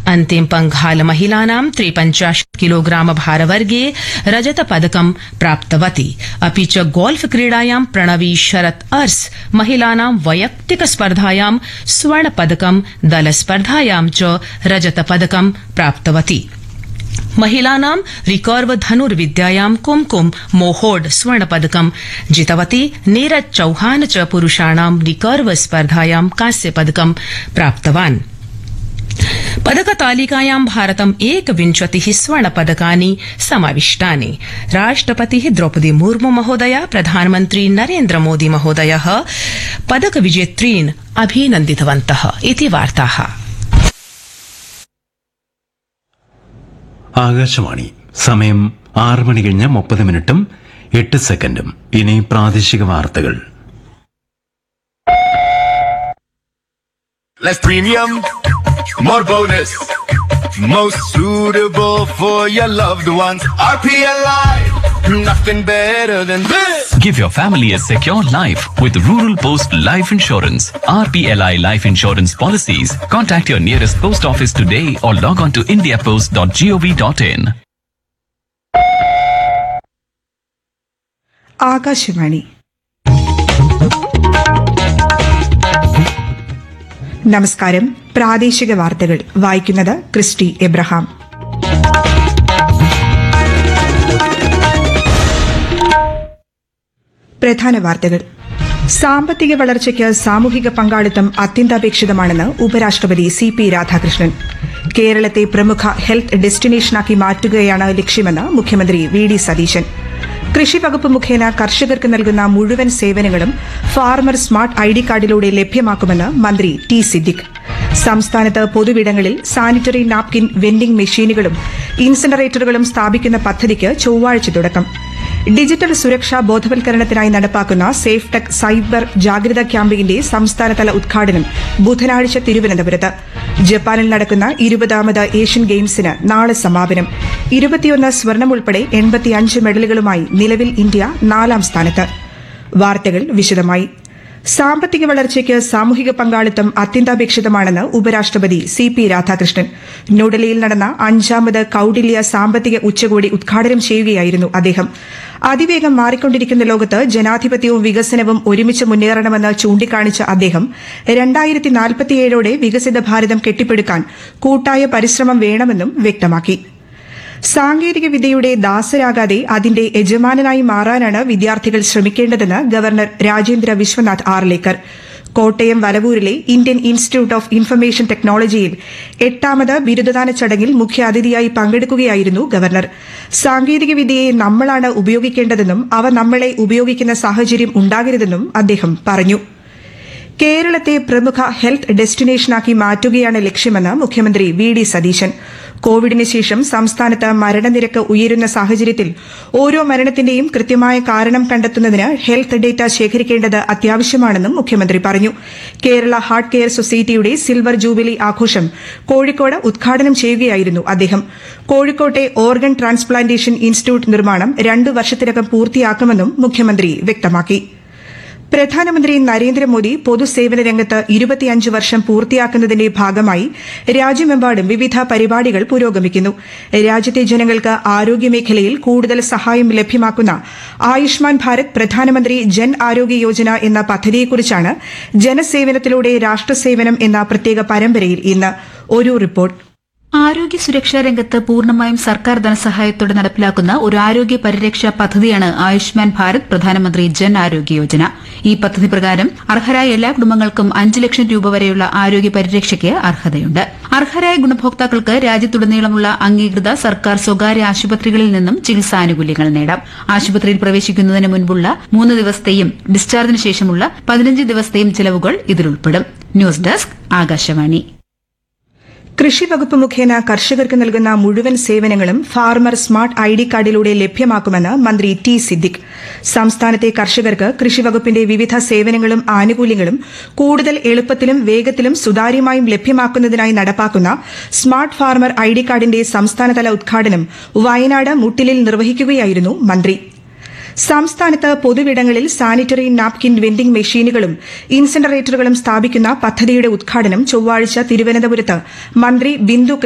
अन्तिम पङ्घाल महिलानां त्रिपञ्चाशत् किलोग्राम भारवर्गे रजत पदकं प्राप्तवती अपि च गोल्फ क्रीडायां प्रणवी शरत् अर्स महिलानां वैयक्तिक स्पर्धायां स्वर्ण पदकं दलस्पर्धायां च रजत पदकं प्राप्तवती महिलानां रिकर्व धनुर्विद्यायां कुमकुम मोहोड स्वर्णपदकं जितवती नीरज चौहान च पुरुषाणां रिकर्व स्पर्धायां कांस्यपदकं प्राप्तवान् पदकतालिकायां भारतम् एकविंशति स्वर्णपदकानि समाविष्टानि राष्ट्रपति द्रौपदी मुर्मू महोदया प्रधानमन्त्री नरेन्द्र मोदी महोदय पदक विजेत्रीन् अभिनन्दितवन्त इति वार्ताः ആകാശവാണി സമയം ആറ് മണി കഴിഞ്ഞ് മുപ്പത് മിനിറ്റും എട്ട് സെക്കൻഡും ഇനി പ്രാദേശിക വാർത്തകൾ Less premium, more bonus. Most suitable for your loved ones. RPLI, nothing better than this. Give your family a secure life with Rural Post Life Insurance. RPLI Life Insurance Policies. Contact your nearest post office today or log on to indiapost.gov.in. Akashvani നമസ്കാരം പ്രാദേശിക വാർത്തകൾ വായിക്കുന്നത് Christy Abraham പ്രധാന വാർത്തകൾ സാമ്പത്തിക വളർച്ചയ്ക്ക് സാമൂഹിക പങ്കാളിത്തം അത്യന്താപേക്ഷിതമാണെന്ന് ഉപരാഷ്ട്രപതി സി പി രാധാകൃഷ്ണൻ കേരളത്തെ പ്രമുഖ ഹെൽത്ത് ഡെസ്റ്റിനേഷനാക്കി മാറ്റുകയാണ് ലക്ഷ്യമെന്ന് മുഖ്യമന്ത്രി വി ഡി സതീശൻ കൃഷി വകുപ്പ് മുഖേന കർഷകർക്ക് നൽകുന്ന മുഴുവൻ സേവനങ്ങളും ഫാർമർ സ്മാർട്ട് ഐ ഡി കാർഡിലൂടെ ലഭ്യമാക്കുമെന്ന് മന്ത്രി ടി സിദ്ദിഖ് സംസ്ഥാനത്ത് പൊതുവിടങ്ങളിൽ സാനിറ്ററി നാപ്കിൻ വെൻഡിംഗ് മെഷീനുകളും ഇൻസിനറേറ്ററുകളും സ്ഥാപിക്കുന്ന പദ്ധതിക്ക് ചൊവ്വാഴ്ച തുടക്കം ഡിജിറ്റൽ സുരക്ഷാ ബോധവൽക്കരണത്തിനായി നടപ്പാക്കുന്ന സേഫ് ടെക് സൈബർ ജാഗ്രതാ ക്യാമ്പയിന്റെ സംസ്ഥാനതല ഉദ്ഘാടനം ബുധനാഴ്ച തിരുവനന്തപുരത്ത് ജപ്പാനിൽ നടക്കുന്ന ഇരുപതാമത് ഏഷ്യൻ ഗെയിംസിന് നാളെ സമാപനം ഇരുപത്തിയൊന്ന് സ്വർണം ഉൾപ്പെടെ എൺപത്തിയഞ്ച് മെഡലുകളുമായി നിലവിൽ ഇന്ത്യ നാലാം സ്ഥാനത്ത് വാർത്തകൾ വിശദമായി സാമ്പത്തിക വളർച്ചയ്ക്ക് സാമൂഹിക പങ്കാളിത്തം അത്യന്താപേക്ഷിതമാണെന്ന് ഉപരാഷ്ട്രപതി സി പി രാധാകൃഷ്ണൻ ന്യൂഡൽഹിയിൽ നടന്ന അഞ്ചാമത് കൌടില്യ സാമ്പത്തിക ഉച്ചകോടി ഉദ്ഘാടനം ചെയ്യുകയായിരുന്നു അദ്ദേഹം അതിവേഗം മാറിക്കൊണ്ടിരിക്കുന്ന ലോകത്ത് ജനാധിപത്യവും വികസനവും ഒരുമിച്ച് മുന്നേറണമെന്ന് ചൂണ്ടിക്കാണിച്ച അദ്ദേഹം രണ്ടായിരത്തി നാൽപ്പത്തിയേഴോടെ വികസിത ഭാരതം കെട്ടിപ്പടുക്കാൻ കൂട്ടായ പരിശ്രമം വേണമെന്നും വ്യക്തമാക്കി സാങ്കേതിക വിദ്യയുടെ ദാസരാകാതെ അതിന്റെ യജമാനനായി മാറാനാണ് വിദ്യാർത്ഥികൾ ശ്രമിക്കേണ്ടതെന്ന് ഗവർണർ രാജേന്ദ്ര വിശ്വനാഥ് ആർലേക്കർ കോട്ടയം വലവൂരിലെ ഇന്ത്യൻ ഇൻസ്റ്റിറ്റ്യൂട്ട് ഓഫ് ഇൻഫർമേഷൻ ടെക്നോളജിയിൽ എട്ടാമത് ബിരുദദാന ചടങ്ങിൽ മുഖ്യാതിഥിയായി പങ്കെടുക്കുകയായിരുന്നു ഗവർണർ സാങ്കേതിക വിദ്യയെ നമ്മളാണ് ഉപയോഗിക്കേണ്ടതെന്നും അവ നമ്മളെ ഉപയോഗിക്കുന്ന സാഹചര്യം ഉണ്ടാകരുതെന്നും അദ്ദേഹം പറഞ്ഞു കേരളത്തെ പ്രമുഖ ഹെൽത്ത് ഡെസ്റ്റിനേഷനാക്കി മാറ്റുകയാണ് ലക്ഷ്യമെന്ന് മുഖ്യമന്ത്രി വി ഡി സതീശൻ കോവിഡിന് ശേഷം സംസ്ഥാനത്ത് മരണനിരക്ക് ഉയരുന്ന സാഹചര്യത്തിൽ ഓരോ മരണത്തിന്റെയും കൃത്യമായ കാരണം കണ്ടെത്തുന്നതിന് ഹെൽത്ത് ഡേറ്റ ശേഖരിക്കേണ്ടത് അത്യാവശ്യമാണെന്നും മുഖ്യമന്ത്രി പറഞ്ഞു കേരള ഹാർട്ട് കെയർ സൊസൈറ്റിയുടെ സിൽവർ ജൂബിലി ആഘോഷം കോഴിക്കോട് ഉദ്ഘാടനം ചെയ്യുകയായിരുന്നു അദ്ദേഹം കോഴിക്കോട്ടെ ഓർഗൻ ട്രാൻസ്പ്ലാന്റേഷൻ ഇൻസ്റ്റിറ്റ്യൂട്ട് നിർമ്മാണം രണ്ടു വർഷത്തിനകം പൂർത്തിയാക്കുമെന്നും മുഖ്യമന്ത്രി വ്യക്തമാക്കി പ്രധാനമന്ത്രി നരേന്ദ്രമോദി പൊതുസേവന രംഗത്ത് ഇരുപത്തിയഞ്ച് വർഷം പൂർത്തിയാക്കുന്നതിന്റെ ഭാഗമായി രാജ്യമെമ്പാടും വിവിധ പരിപാടികൾ പുരോഗമിക്കുന്നു രാജ്യത്തെ ജനങ്ങൾക്ക് ആരോഗ്യമേഖലയിൽ കൂടുതൽ സഹായം ലഭ്യമാക്കുന്ന ആയുഷ്മാൻ ഭാരത് പ്രധാനമന്ത്രി ജൻ ആരോഗ്യ യോജന എന്ന പദ്ധതിയെക്കുറിച്ചാണ് ജനസേവനത്തിലൂടെ രാഷ്ട്രസേവനം എന്ന പ്രത്യേക പരമ്പരയിൽ ഇന്ന് ഒരു റിപ്പോർട്ട് ആരോഗ്യ സുരക്ഷാ രംഗത്ത് പൂർണ്ണമായും സർക്കാർ ധനസഹായത്തോടെ നടപ്പിലാക്കുന്ന ഒരു ആരോഗ്യ പരിരക്ഷാ പദ്ധതിയാണ് ആയുഷ്മാൻ ഭാരത് പ്രധാനമന്ത്രി ജൻ ആരോഗ്യ യോജന ഈ പദ്ധതി പ്രകാരം അർഹരായ എല്ലാ കുടുംബങ്ങൾക്കും അഞ്ച് ലക്ഷം രൂപ വരെയുള്ള ആരോഗ്യ പരിരക്ഷയ്ക്ക് അർഹതയുണ്ട് അർഹരായ ഗുണഭോക്താക്കൾക്ക് രാജ്യത്തുടനീളമുള്ള അംഗീകൃത സർക്കാർ സ്വകാര്യ ആശുപത്രികളിൽ നിന്നും ചികിത്സാനുകൂല്യങ്ങൾ നേടാം ആശുപത്രിയിൽ പ്രവേശിക്കുന്നതിന് മുൻപുള്ള മൂന്ന് ദിവസത്തെയും ഡിസ്ചാർജിന് ശേഷമുള്ള പതിനഞ്ച് ദിവസത്തെയും ചെലവുകൾ ഇതിലുൾപ്പെടും ന്യൂസ് ഡെസ്ക് ആകാശവാണി കൃഷി വകുപ്പ് മുഖേന കർഷകർക്ക് നൽകുന്ന മുഴുവൻ സേവനങ്ങളും ഫാർമർ സ്മാർട്ട് ഐ ഡി കാർഡിലൂടെ ലഭ്യമാക്കുമെന്ന് മന്ത്രി ടി സിദ്ദിഖ് സംസ്ഥാനത്തെ കർഷകർക്ക് കൃഷി വകുപ്പിന്റെ വിവിധ സേവനങ്ങളും ആനുകൂല്യങ്ങളും കൂടുതൽ എളുപ്പത്തിലും വേഗത്തിലും സുതാര്യമായും ലഭ്യമാക്കുന്നതിനായി നടപ്പാക്കുന്ന സ്മാർട്ട് ഫാർമർ ഐ ഡി കാർഡിന്റെ സംസ്ഥാനതല ഉദ്ഘാടനം വയനാട് മുട്ടിലിൽ നിർവഹിക്കുകയായിരുന്നു മന്ത്രി സംസ്ഥാനത്ത് പൊതുവിടങ്ങളിൽ സാനിറ്ററി നാപ്കിൻ വെൻഡിംഗ് മെഷീനുകളും ഇൻസിനറേറ്ററുകളും സ്ഥാപിക്കുന്ന പദ്ധതിയുടെ ഉദ്ഘാടനം ചൊവ്വാഴ്ച തിരുവനന്തപുരത്ത് മന്ത്രി ബിന്ദു